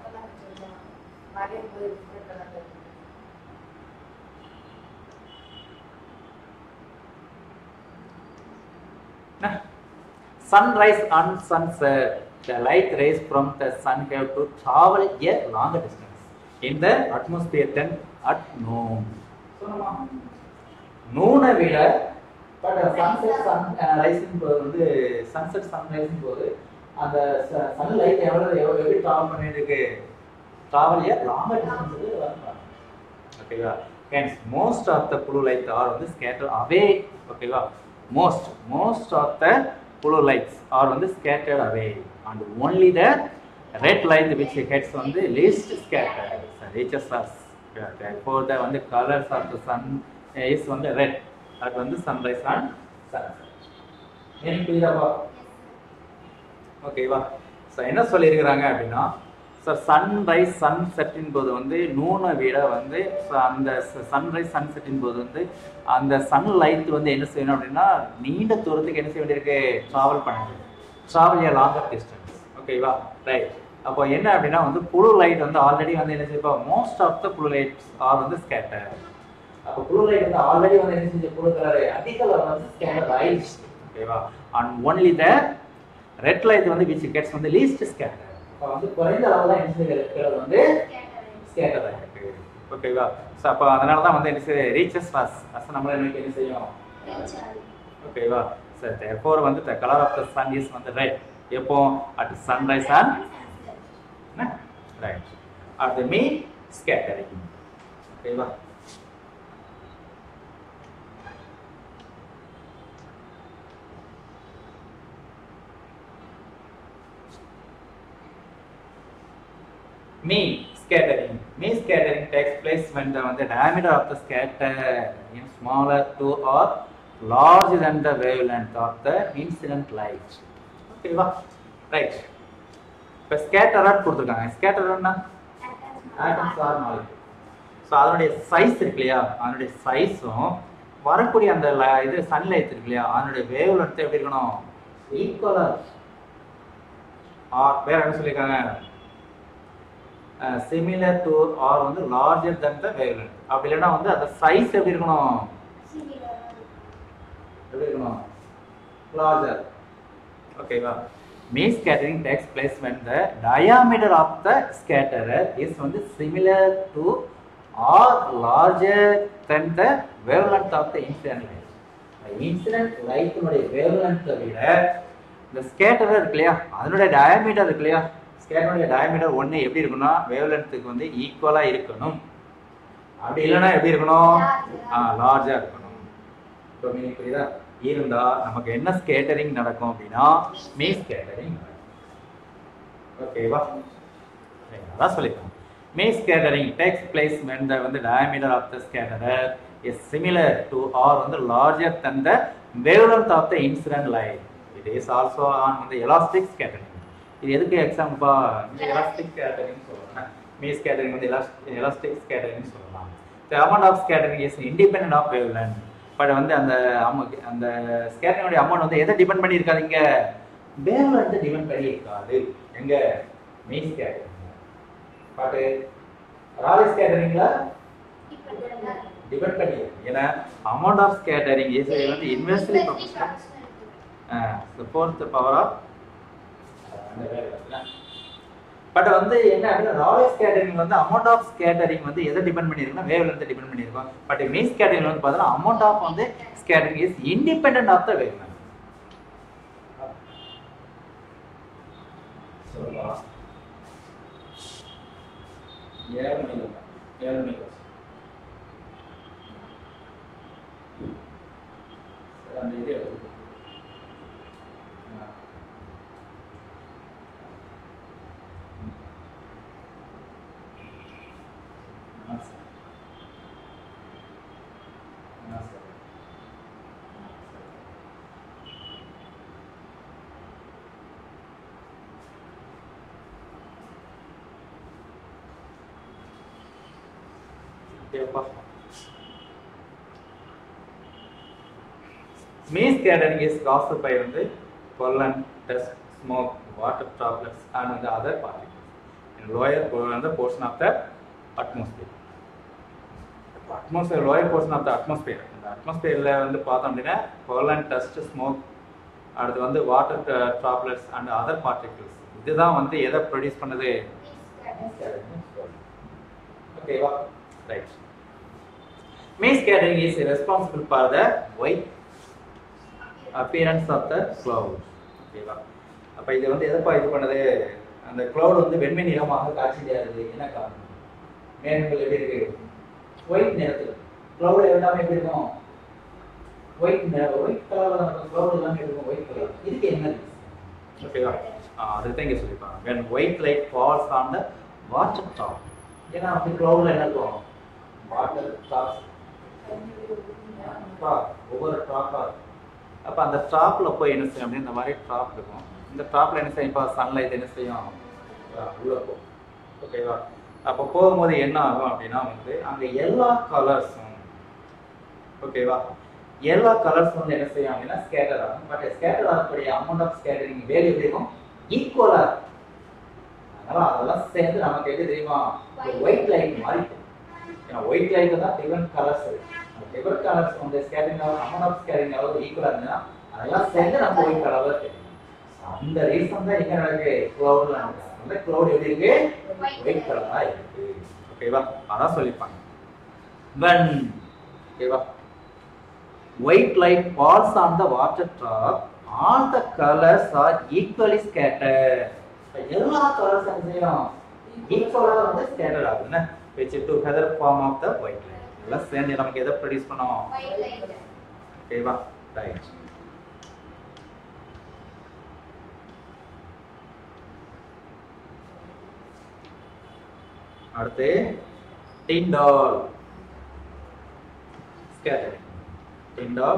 sunrise and sunset the light rays from the sun have to travel a longer distance in the atmosphere than at noon சொன்னோமா நூனை விட பட் சன்செட் சன் ரைசிங் போது வந்து சன்செட் சன் ரைசிங் போது அந்த சன் லைட் எவ்வளவு எவ்வளவு எப்படி டிராவல் பண்ணிருக்கு டிராவல் ஏ லாங்கர் டிஸ்டன்ஸ் வந்து ஓகேவா hence most of the blue light are வந்து ஸ்கேட்டர் அவே ஓகேவா most most of the blue lights are வந்து scattered away and only the red light which gets வந்து least scattered so reaches us Yeah, therefore the வந்து colors of the sun is வந்து red அது வந்து sunrise and sunset எனக்கு புரியுதாப்பா ஓகேவா so என்ன சொல்லியிருக்கிறாங்க அப்படின்னா ஸோ சன்ரைஸ் சன்செட்டின் போது வந்து நூனை விட வந்து so அந்த சன்ரைஸ் சன்செட்டின் போது வந்து அந்த சன் லைட் வந்து என்ன செய்யணும் அப்படின்னா நீண்ட தூரத்துக்கு என்ன செய்ய வேண்டியிருக்கு ட்ராவல் பண்ணுது ட்ராவல் ஏ லாங்கர் டிஸ்டன்ஸ் ஓகேவா ரைட் அப்போ என்ன அப்படின்னா வந்து புழு லைட் வந்து ஆல்ரெடி வந்து என்ன செய்யப்போ மோஸ்ட் ஆஃப் த புழு லைட்ஸ் ஆர் வந்து ஸ்கேட்டர் அப்போ புழு லைட் வந்து ஆல்ரெடி வந்து என்ன செஞ்சு புழு கலர் அதிக அளவு வந்து ஸ்கேட்டர் ஆயிடுச்சு ஓகேவா and only the red light வந்து விச் கெட்ஸ் வந்து லீஸ்ட் ஸ்கேட்டர் அப்போ வந்து குறைந்த அளவு தான் என்ன செய்யுது ரெட் கலர் வந்து ஸ்கேட்டர் ஆகிருக்கு ஓகேவா ஸோ அப்போ அதனால தான் வந்து என்ன செய்யுது ரீச்சஸ் ஃபஸ் ஃபஸ்ட் நம்மள என்ன என்ன செய்யும் ஓகேவா ஸோ தேர்ஃபோர் வந்து the colour of the sun is வந்து ரெட் எப்போ at sunrise and right at the mean scattering ஓகேவா mean scattering. Mean scattering takes place when the, when the diameter of the scatter is smaller to or larger than the wavelength of the incident light. ஓகேவா right இப்போ ஸ்கேட்டராட் கொடுத்துருக்காங்க ஸ்கேட்டர்னா atoms or molecule so அதனுடைய size இருக்கு இல்லையா அதனுடைய சைஸும் வரக்கூடிய அந்த ல- இது சன்லைட் இருக்கு இல்லையா அதனுடைய வேவ் லென்த் எப்படி இருக்கணும் ஈக்குவலாக ஆர் வேற என்ன சொல்லியிருக்காங்க சிமிலர் டு ஆர் வந்து லார்ஜர் தென் த வேவ்லென்த் அப்படி இல்லைன்னா வந்து அந்த சைஸ் எப்படி இருக்கணும் எப்படி இருக்கணும் லார்ஜர் ஓகேவா Mie scattering takes place when the diameter of the scatterer is வந்து similar to or larger than the wavelength of the incident light incident light உடைய wavelength விட இந்த ஸ்கேட்டரர் இருக்கு இல்லையா அதனுடைய டயாமீட்டர் இருக்கு இல்லையா ஸ்கேட்டருடைய டயாமீட்டர் ஒன்று எப்படி இருக்குன்னா வேவ்லென்த்துக்கு வந்து ஈக்குவலாக இருக்கணும் அப்படி இல்லைன்னா எப்படி இருக்கணும் லார்ஜாக இருக்கணும் இப்போ மீனிங் புரியுதா இருந்தா நமக்கு என்ன ஸ்கேட்டரிங் நடக்கும் அப்படின்னா மீ ஸ்கேட்டரிங் ஓகேவா அதான் சொல்லிருக்கோம் Mie scattering takes place when the வந்து diameter of the scatterer is similar to or வந்து larger than the wavelength of the incident light it is also on வந்து elastic scattering இது எதுக்கு எக்ஸாம்பிளா இந்த எலாஸ்டிக் ஸ்கேட்டரிங் சொல்லலாம் மீ ஸ்கேட்டரிங் வந்து elastic scattering சொல்லலாம் the amount of scattering is independent of wavelength but வந்து அந்த அமௌண்ட் அந்த ஸ்கேட்டரிங்கோட அமௌண்ட் வந்து எதை டிபெண்ட் பண்ணி இருக்காதீங்க வேவ்லென்த் டிபெண்ட் பண்ணி இருக்காது எங்க மெயின் ஸ்கேட்டரிங் பட் ராலி ஸ்கேட்டரிங்ல டிபெண்ட் பண்ணி ஏன்னா அமௌண்ட் ஆஃப் ஸ்கேட்டரிங் இஸ் வந்து inversely fourth power of but வந்து என்ன அப்படின்னா ராலி ஸ்கேட்டரிங் வந்து அமௌண்ட் ஆஃப் ஸ்கேட்டரிங் வந்து எதை டிபெண்ட் பண்ணியிருக்குன்னா வேவ்ல இருந்து டிபெண்ட் பண்ணியிருக்கோம் பட் மெயின் ஸ்கேட்டரிங் வந்து பார்த்தீங்கன்னா அமௌண்ட் ஆஃப் வந்து scattering is independent of the wave சொல்லலாம் ஏழு மணி ஏழு மணி அந்த இது எடுத்துக்கோ. ஆ. ம். ஆ, சரி. ஆ, சரி. ஆ, சரி. ஓகேப்பா Maze gathering is caused by வந்து pollen, dust, smoke, water droplets and the other particles in lower po- the portion of the atmosphere. Atmosphere lower portion of the atmosphere இந்த அட்மாஸ்பியரில் வந்து பார்த்தோம் அப்படின்னா pollen, dust, smoke அடுத்து வந்து water droplets and other particles இதுதான் வந்து எதை ப்ரொடியூஸ் பண்ணுது ஓகேவா right Maze gathering is responsible for the white appearance of the cloud ஓகேவா அப்ப இது வந்து எதப்பா இது பண்ணுது அந்த cloud வந்து வெண்மை நிறமாக காட்சி தருது என்ன காரணம் மேகங்கள் எப்படி இருக்கு ஒயிட் நிறத்துல cloud எல்லாமே எப்படி இருக்கும் ஒயிட் நிற ஒயிட் கலர்ல தான் இருக்கும் cloud எல்லாமே எப்படி இருக்கும் ஒயிட் கலர் இதுக்கு என்ன ஓகேவா அதுதான் இங்க சொல்லிருப்பாங்க when white light falls on the water top ஏன்னா அப்படி cloudல என்ன இருக்கும் வாட்டர் டாப்ஸ் ஒவ்வொரு ட்ராப்பா அப்ப அந்த ட்ராப்ல போய் என்ன செய்யும் அப்படின்னா இந்த மாதிரி ட்ராப் இருக்கும் இந்த ட்ராப்ல என்ன செய்யும் இப்போ சன்லைட் என்ன செய்யும் அஹ் உள்ள போகும் ஓகேவா அப்போ போகும்போது என்ன ஆகும் அப்படின்னா வந்து அங்க எல்லா கலர்ஸும் ஓகேவா எல்லா கலர்ஸ் வந்து என்ன செய்யும் அப்படின்னா ஸ்கேட்டர் ஆகும் பட் ஸ்கேட்டர் ஆகக்கூடிய அமௌண்ட் ஆஃப் ஸ்கேட்டரிங் வேல்யூ எப்படி இருக்கும் ஈக்குவலா இருக்கும் அதனால அதெல்லாம் சேர்ந்து நமக்கு எப்படி தெரியுமா ஒயிட் லைட் மாதிரி இருக்கும். ஏன்னா ஒயிட் லைட் தான் டிஃபரெண்ட் கலர்ஸ் டிஃபரெண்ட் கலர்ஸ் வந்து ஸ்கேட்டரிங் அமௌண்ட் ஆஃப் ஸ்கேட்டரிங் அளவு ஈக்குவலா இருந்ததுன்னா அதெல்லாம் சேர்ந்து நமக்கு ஒயிட் கலர்ல தெரியும் அந்த ரீசன் தான் எங்க நடக்கு க்ளவுட்ல நடக்குது அந்த க்ளவுட் எப்படி இருக்கு ஒயிட் கலரா இருக்கு ஓகேவா அதான் சொல்லிப்பாங்க when ஓகேவா white light falls on the water drop all the colors are equally scattered இப்ப எல்லா கலர்ஸ் என்ன செய்யும் ஈக்குவலா வந்து ஸ்கேட்டர் ஆகுதுன்னு which together form of the white light எல்லாம் சேர்ந்து நமக்கு எதை ப்ரொடியூஸ் பண்ணும் ஓகேவா ரைட் அடுத்து டிண்டால் ஸ்கேட்டர் டிண்டால்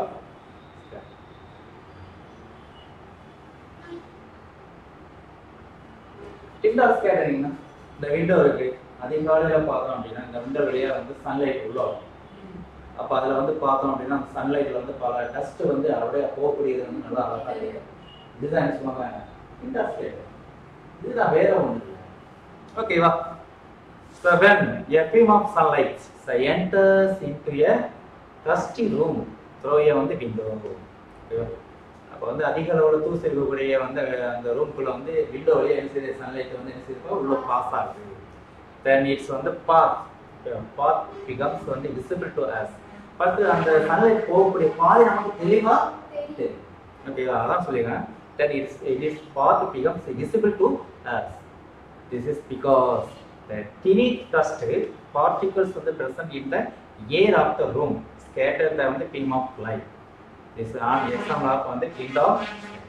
டிண்டால் ஸ்கேட்டரிங்னா இந்த விண்டோ இருக்கு அதிகாலையில பார்த்தோம் அப்படின்னா இந்த விண்டோ வழியா வந்து சன்லைட் உள்ள வரும் அப்ப அதுல வந்து பார்த்தோம் அப்படின்னா அந்த சன்லைட்ல வந்து பல டஸ்ட் வந்து அப்படியே போகக்கூடியது வந்து நல்லா அழகா தெரியும் இதுதான் என்ன சொல்லுவாங்க டிண்டால் ஸ்கேட்டர் இதுதான் வேற ஒன்று இல்லை ஓகேவா So when a beam of sunlight so enters into a dusty room through a வந்து window ஓகேவா அப்போ வந்து அதிக அளவோட தூசு இருக்கக்கூடிய வந்து அந்த ரூம்குள்ள வந்து விண்டோ வழியா என்ன செய்யுது சன்லைட் வந்து என்ன செய்யுது உள்ள பாஸ் ஆகுது தென் இட்ஸ் வந்து பாத் பாத் பிகம்ஸ் வந்து விசிபிள் டு அஸ் பட் அந்த சன்லைட் போகக்கூடிய பாதை நமக்கு தெளிவா தெரியும் ஓகேவா அதான் சொல்லிடுறேன் then it's it is path becomes visible to us this is because the tiny dust particles வந்து present in the air of the room scatter the வந்து beam of light this is an example of வந்து kind of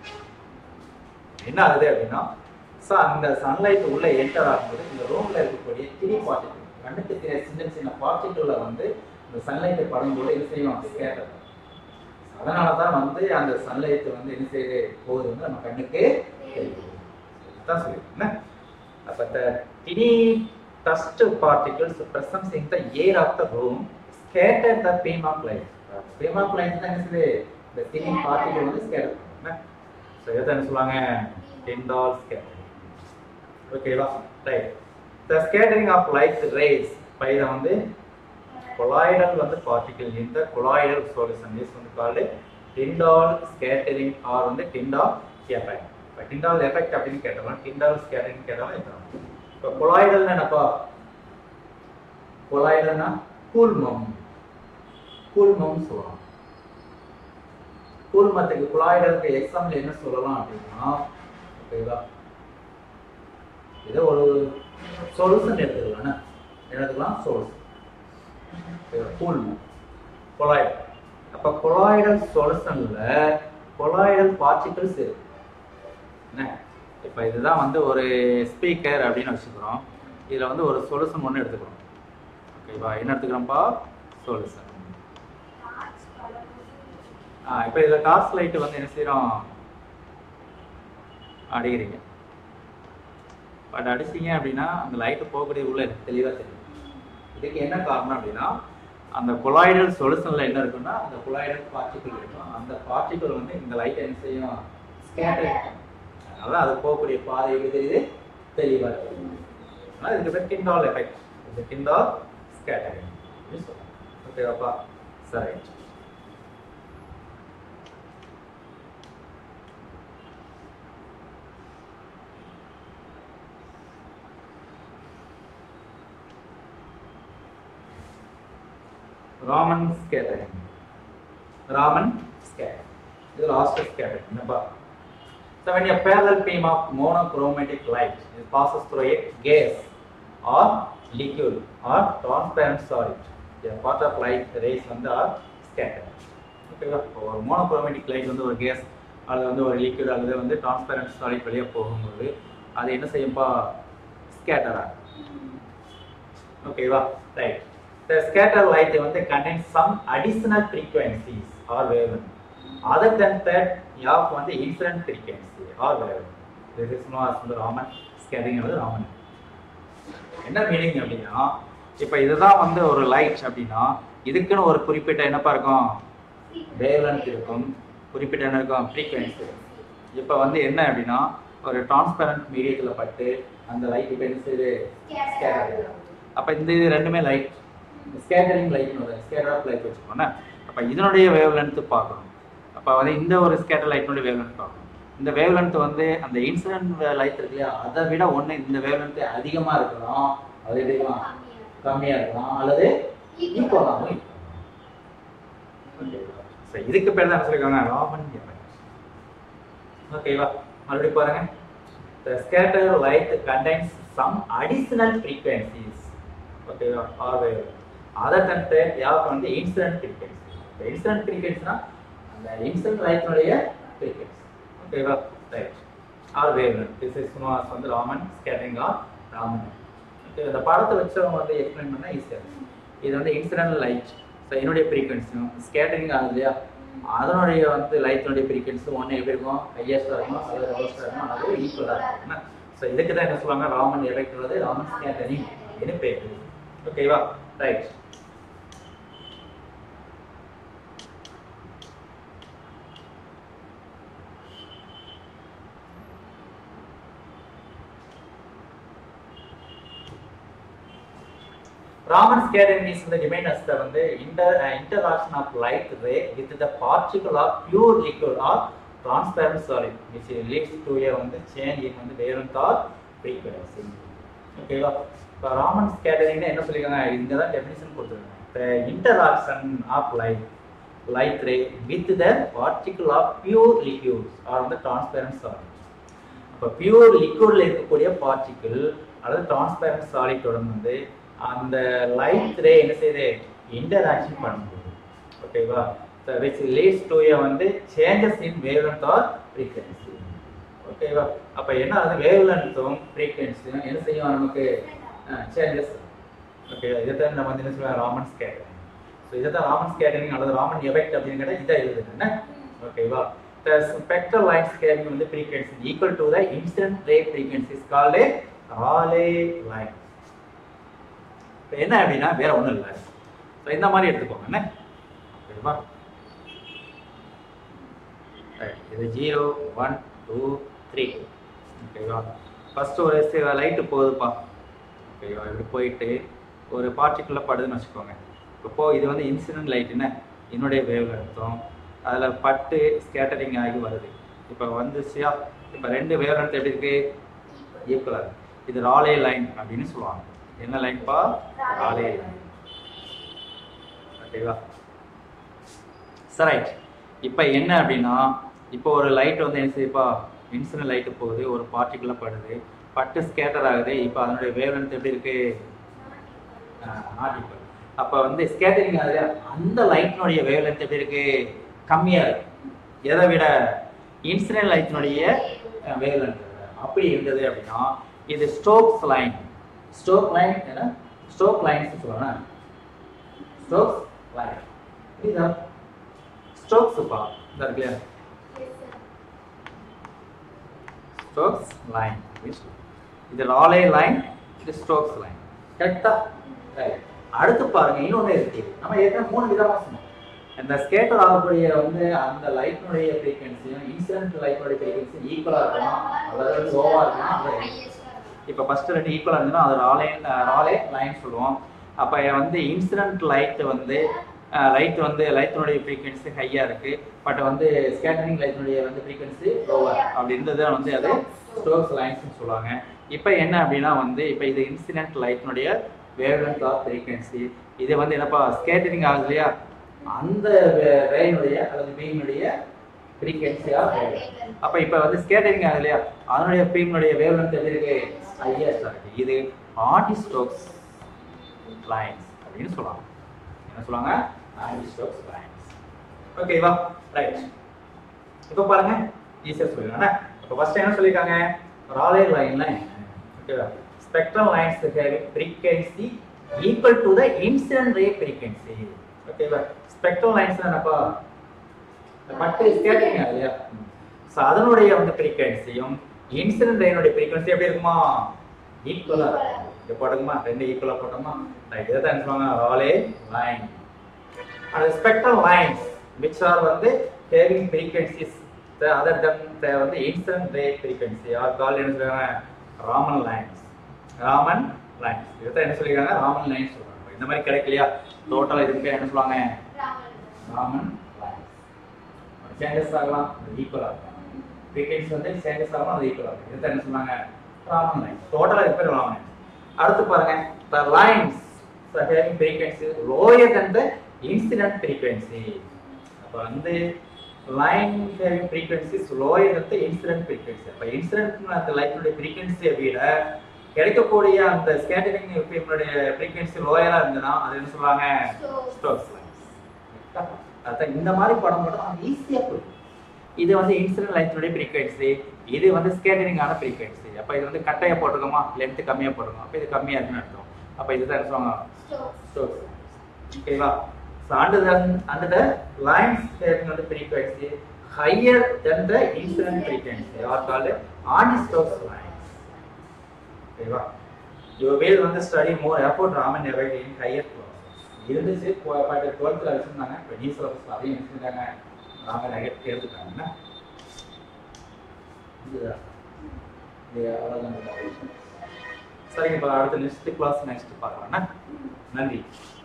என்ன ஆகுது அப்படின்னா so அந்த sunlight உள்ள enter ஆகும்போது இந்த ரூம்ல இருக்கக்கூடிய திரி பார்ட்டிகல் கண்ணுக்கு தெரிய சின்ன சின்ன பார்ட்டிகல்ல வந்து இந்த சன்லைட் படும்போது என்ன செய்யும் ஸ்கேட்டர் அதனால தான் வந்து அந்த சன்லைட் வந்து என்ன செய்யுது போகுது வந்து நம்ம கண்ணுக்கு தெரியுது இதுதான் சொல்லியிருக்கேன் என்ன அப்ப the tiny dust particles present in the air of the room scatter the beam of light. beam of light தான் என்ன செய்யுது இந்த tiny particle வந்து scatter பண்ணும் ஸோ இதை என்ன சொல்லுவாங்க டிண்டால் ஸ்கேட்டரிங் ஓகேவா right the scattering of light rays இப்போ இதை வந்து கொலாய்டல் வந்து பார்ட்டிகிள் இந்த கொலாய்டல் சொல்யூஷன் இஸ் வந்து கால்டு டிண்டால் ஸ்கேட்டரிங் ஆர் வந்து டிண்டால் எஃபெக்ட் இப்போ டிண்டால் எஃபெக்ட் அப்படின்னு கேட்டோம்னா டிண்டால் ஸ்கேட்டரிங் கேட்டாலும் இதுதான் இப்போ கொலாய்டல் என்னப்பா கொலாய்டல்னா கூழ்மம் கூழ்மம் சொல்லலாம் கூழ்மத்துக்கு குழாய்டலுக்கு எக்ஸாம்பிள் என்ன சொல்லலாம் அப்படின்னா ஓகேவா இது ஒரு சொல்யூஷன் எடுத்துக்கலாம் எடுத்துக்கலாம் சொல்யூஷன் கூழ்மம் கொலாய்டல் அப்ப கொலாய்டல் சொல்யூஷன்ல கொலாய்டல் பார்ட்டிகிள்ஸ் இருக்கு என்ன இப்போ இதுதான் வந்து ஒரு ஸ்பீக்கர் அப்படின்னு வச்சுக்கிறோம் இதில் வந்து ஒரு சொல்யூஷன் ஒன்று எடுத்துக்கிறோம் ஓகேவா என்ன எடுத்துக்கிறோம்ப்பா சொல்யூஷன் ஆ இப்போ இதில் டார்ச் லைட்டு வந்து என்ன செய்கிறோம் அடிக்கிறீங்க பட் அடிச்சிங்க அப்படின்னா அந்த லைட்டு போகக்கூடிய உள்ள எனக்கு தெளிவாக தெரியும் இதுக்கு என்ன காரணம் அப்படின்னா அந்த குழாய்டல் சொல்யூஷனில் என்ன இருக்குன்னா அந்த குழாய்டல் பார்ட்டிகிள் இருக்கும் அந்த பார்ட்டிகிள் வந்து இந்த லைட்டை என்ன செய்யும் ஸ்கேட்டர் அதனால அது போகக்கூடிய பாதை எப்படி தெரியுது தெளிவாக தெரியும் ஆனால் இதுக்கு பேர் டிண்டால் எஃபெக்ட் இது டிண்டால் ஸ்கேட்டரிங் அப்படின்னு சொல்லலாம் ஓகேவாப்பா சரி ராமன் ஸ்கேட்டரிங் ராமன் ஸ்கேட்டரிங் இது லாஸ்ட் ஸ்கேட்டரிங் என்னப்பா So when a parallel beam of monochromatic light is passes through a gas or liquid or transparent solid, a part of light rays வந்து are scattered. ஓகேவா இப்போ ஒரு மோனோக்ரோமேட்டிக் லைட் வந்து ஒரு case அல்லது வந்து ஒரு லிக்விட் அல்லது வந்து டிரான்ஸ்பேரண்ட் சாலிட் வெளியே போகும்போது அது என்ன செய்யும்பா ஸ்கேட்டர் ஆகும் ஓகேவா ரைட் த ஸ்கேட்டர் லைட் வந்து contains some additional frequencies or wavelength other than that யாப் வந்து incident frequency or wavelength this is known as the Raman scattering வந்து ராமன் என்ன மீனிங் அப்படின்னா இப்போ இதுதான் வந்து ஒரு லைட் அப்படின்னா இதுக்குன்னு ஒரு குறிப்பிட்ட என்னப்பா இருக்கும் வேவ்லென்த் இருக்கும் குறிப்பிட்ட என்ன இருக்கும் ஃப்ரீக்வன்சி இப்போ வந்து என்ன அப்படின்னா ஒரு டிரான்ஸ்பரண்ட் மீடியத்தில் பட்டு அந்த லைட் இப்போ என்ன செய்யுது ஸ்கேட்டர் அப்போ இந்த இது ரெண்டுமே லைட் ஸ்கேட்டரிங் லைட்னு ஒரு ஸ்கேட்டர் ஆஃப் லைட் வச்சுக்கோங்க அப்போ இதனுடைய வேவ் லென்த்து பார்க்கணும் அப்போ வந்து இந்த ஒரு ஸ்கேட்டர் லைட்னுடைய வேவ் லென்த் பார்க்கணும் இந்த வேவ் லென்த் வந்து அந்த இன்சிடென்ட் லைட் இருக்கு இல்லையா அதை விட ஒன்று இந்த வேவ் லென்த் அதிகமாக இருக்கலாம் அது எப்படிலாம் கம்மியாக இருக்கலாம் அல்லது ஈக்குவலாகவும் இருக்கலாம் சரி இதுக்கு பேர் தான் என்ன சொல்லிருக்காங்க ராமன் எஃபெக்ட் ஓகேவா மறுபடியும் பாருங்க the scatter light contains some additional frequencies ஓகேவா or wave other than that யாருக்கு வந்து இன்சிடென்ட் frequency இந்த இன்சிடென்ட் frequencyனா அந்த இன்சிடென்ட் லைட்னுடைய frequency ஓகேவா right or wave this is known as வந்து Raman scattering or Raman okay இந்த படத்தை வச்சவங்க வந்து எக்ஸ்பிளைன் பண்ணால் ஈஸியாக இது வந்து இன்சிடென்ட் லைட் ஸோ என்னுடைய ஃப்ரீக்வன்சியும் ஸ்கேட்டரிங் ஆகுது இல்லையா அதனுடைய வந்து லைட்டினுடைய ஃப்ரீக்வன்சி ஒன்று எப்படி இருக்கும் ஹையஸ்டாக இருக்கும் அல்லது லோஸ்டாக இருக்கும் அல்லது ஈக்குவலாக இருக்கும் ஸோ இதுக்கு தான் என்ன சொல்லுவாங்க ராமன் எஃபெக்ட் வந்து ராமன் ஸ்கேட்டரிங் அப்படின்னு பேர் ஓகேவா right Raman scattering is the remain as the வந்து inter uh, interaction of light ray with the particle of pure liquid or transparent solid which leads to a வந்து change in வந்து wavelength or frequency ஓகேவா இப்போ ராமன் ஸ்கேட்டரிங்னா என்ன சொல்லிருக்காங்க இங்க தான் definition கொடுத்துருக்காங்க the interaction of light light ray with the particle of pure liquids or வந்து transparent solid அப்போ பியூர் லிக்விட்ல இருக்கக்கூடிய பார்ட்டிக்கிள் அல்லது டிரான்ஸ்பேரண்ட் சாலிட்டோட வந்து அந்த லைட் ரே என்ன செய்யுது இன்டராக்ஷன் பண்ணுது ஓகேவா விச் லீட்ஸ் டு ஏ வந்து changes in wavelength or frequency ஓகேவா அப்போ என்ன ஆகுது வேவ்லென்த்தும் ஃப்ரீக்வன்சியும் என்ன செய்யும் நமக்கு சேஞ்சஸ் ஓகேவா இதை தான் நம்ம வந்து என்ன சொல்லுவோம் ராமன் ஸ்கேட்டரிங் ஸோ இதை தான் ராமன் ஸ்கேட்டரிங் அல்லது ராமன் எஃபெக்ட் அப்படின்னு கேட்டால் இதை எழுதுது என்ன ஓகேவா the spectral light scattering வந்து frequency equal to the incident ray frequency is called a Rayleigh line இப்போ என்ன அப்படின்னா வேற ஒன்றும் இல்லை ஸோ இந்த மாதிரி எடுத்துக்கோங்க என்ன ஓகேவா Right. இது ஜீரோ ஒன் டூ த்ரீ ஓகேவா ஃபர்ஸ்ட் ஒரு லைட்டு போகுதுப்பா ஓகேவா இப்படி போயிட்டு ஒரு பார்ட்டிக்குள்ளே படுதுன்னு வச்சுக்கோங்க இப்போ இது வந்து இன்சிடென்ட் லைட்டுன்னு என்னுடைய வேவ் அர்த்தம் அதில் பட்டு ஸ்கேட்டரிங் ஆகி வருது இப்போ வந்துச்சியா இப்போ ரெண்டு வேவ் லென்த் எப்படி இருக்கு ஈக்குவலாக இது ராலே லைன் அப்படின்னு சொல்லுவாங்க என்ன லைன்ப்பா ராலே லைன் ஓகேவா சரி ரைட் இப்போ என்ன அப்படின்னா இப்போ ஒரு லைட் வந்து என்ன செய்யுப்பா இன்சிடென்ட் லைட்டு போகுது ஒரு பார்ட்டிக்குள்ளே படுது பட்டு ஸ்கேட்டர் ஆகுது இப்போ அதனுடைய வேவ் லென்த் எப்படி இருக்கு நாட் ஈக்குவல் அப்போ வந்து ஸ்கேட்டரிங் ஆகுது அந்த லைட்டினுடைய வேவ் லென்த் எப்படி இருக்கு கம்மியாக இருக்கு எதை விட இன்சிடென்ட் லைட்டினுடைய வேவ் லென்த் அப்படி இருந்தது அப்படின்னா இது ஸ்டோக்ஸ் லைன் ஸ்டோக் லைன் என்ன ஸ்டோக் லைன்ஸ் சொல்லுவாங்க ஸ்டோக்ஸ் லைன் இதுதான் ஸ்டோக்ஸ்ப்பா இந்த இருக்கு இல்லையா ஸ்டோக்ஸ் லைன் இது ராலே லைன் இது ஸ்டோக்ஸ் லைன் கரெக்டா அடுத்து பாருங்க இன்னொன்று இருக்கு நம்ம ஏற்கனவே மூணு விதமா சொன்னோம் இந்த ஸ்கேட்டர் ஆகக்கூடிய வந்து அந்த லைட்டினுடைய ஃப்ரீக்வன்சியும் இன்சிடென்ட் லைட்டினுடைய ஃப்ரீக்வன்சி ஈக்குவலாக இருக்கணும் அதாவது லோவாக இருக்கணும் அது இப்போ ஃபர்ஸ்ட் ரெண்டு ஈக்குவலாக இருந்ததுன்னா அது ராலே ராலே லைன் சொல்லுவோம் அப்போ வந்து இன்சிடென்ட் லைட் வந்து லைட் வந்து லைட்டினுடைய ஃப்ரீக்வன்சி ஹையாக இருக்கு பட் வந்து ஸ்கேட்டரிங் லைட்டினுடைய வந்து ஃப்ரீக்வன்சி லோவர் அப்படி இருந்தது வந்து அது ஸ்டோக்ஸ் லைன்ஸ்னு சொல்லுவாங்க இப்போ என்ன அப்படின்னா வந்து இப்போ இது இன்சிடென்ட் லைட்டினுடைய வேவ்லென்த் ஆஃப் ஃப்ரீக்வன்சி இது வந்து என்னப்பா ஸ்கேட்டரிங் ஆகுது இல்லையா அந்த ரேனுடைய அல்லது பீமினுடைய ஃப்ரீக்வன்சியாக அப்போ இப்போ வந்து ஸ்கேட்டரிங் ஆகுது இல்லையா அதனுடைய பீமினுடைய வேவ்லென்த் எப்படி இருக்கு ஹையஸ்டாக இருக்கு இது ஆன்டி ஸ்டோக்ஸ் லைன்ஸ் அப்படின்னு சொல்லுவாங்க என்ன சொல்லுவாங்க ஆன்டி ஸ்டோக்ஸ் லைன்ஸ் ஓகேவா ரைட் இப்போ பாருங்க ஈஸியாக சொல்லிடலாம் இப்போ ஃபர்ஸ்ட் என்ன சொல்லியிருக்காங்க ராலே லைன்ல ஓகேவா spectral lines having frequency equal to the incident ray frequency ஓகேவா ஸ்பெக்ட்ரல் லைன்ஸ் என்னப்பா பட்டு ஸ்கேட்டிங் இல்லையா ஸோ அதனுடைய வந்து ஃப்ரீக்வன்சியும் இன்சிடென்ட் ரேனுடைய ஃப்ரீக்வன்சி எப்படி இருக்குமா ஈக்குவலா இது போடுங்கம்மா ரெண்டு ஈக்குவலா போட்டோமா ரைட் இதை தான் சொல்லுவாங்க ராலே லைன் அந்த ஸ்பெக்ட்ரல் லைன்ஸ் which are வந்து having frequencies the other than the வந்து incident ray frequency or called என்ன சொல்லுவாங்க ராமன் லைன்ஸ் ராமன் லைன்ஸ் இதை என்ன சொல்லிருக்காங்க ராமன் லைன்ஸ் சொல்றாங்க இந்த மாதிரி கிடைக்கலையா டோட்டல் இதுக்கு பேர் என்ன சொல்லுவாங்க ராமன் லைன்ஸ் சேஞ்சஸ் ஆகலாம் ஈக்குவலாக இருக்கும் ஃப்ரீக்வன்சி வந்து சேஞ்சஸ் ஆகலாம் அது ஈக்குவலாக இருக்கும் இதை என்ன சொன்னாங்க ராமன் லைன்ஸ் டோட்டலாக இதுக்கு பேர் ராமன் லைன்ஸ் அடுத்து பாருங்க the lines are having frequency lower than the incident frequency அப்போ வந்து line having frequencies lower than the incident frequency அப்போ இன்சிடென்ட் அந்த லைட்டினுடைய ஃப்ரீக்வன்சியை விட கிடைக்கக்கூடிய அந்த ஸ்கேட்டரிங் ஃபிலிமுடைய ஃப்ரீக்வன்சி லோயராக இருந்ததுன்னா அது என்ன சொல்லுவாங்க ஸ்டோக்ஸ் லைன்ஸ் அதான் இந்த மாதிரி படம் மட்டும் அது ஈஸியாக புரியும் இது வந்து இன்சிடென்ட் லைட்னுடைய ஃப்ரீக்வன்சி இது வந்து ஸ்கேட்டரிங்கான ஃப்ரீக்வன்சி அப்போ இது வந்து கட்டையாக போட்டுக்கோமா லென்த் கம்மியாக போட்டுக்கோம் அப்போ இது கம்மியாக இருக்குன்னு அர்த்தம் அப்போ இதுதான் என்ன சொல்லுவாங்க ஸ்டோக்ஸ் ஓகேவா So under the under the lines having the frequency higher than the incident frequency are called anti-Stokes lines. ஓகேவா You will வந்து study more about Raman Navy in higher classes. இருந்துச்சு பட் டுவெல்த்தில் வச்சுருந்தாங்க இப்போ நீ சிலபஸ் அதையும் என்ன செஞ்சாங்க ராமன் நகர் தேர்ந்துட்டாங்கன்னா இதுதான் இது அவ்வளோதான் சரிங்கப்பா அடுத்த நெக்ஸ்ட் கிளாஸ் நெக்ஸ்ட் பார்க்கலாம்னா நன்றி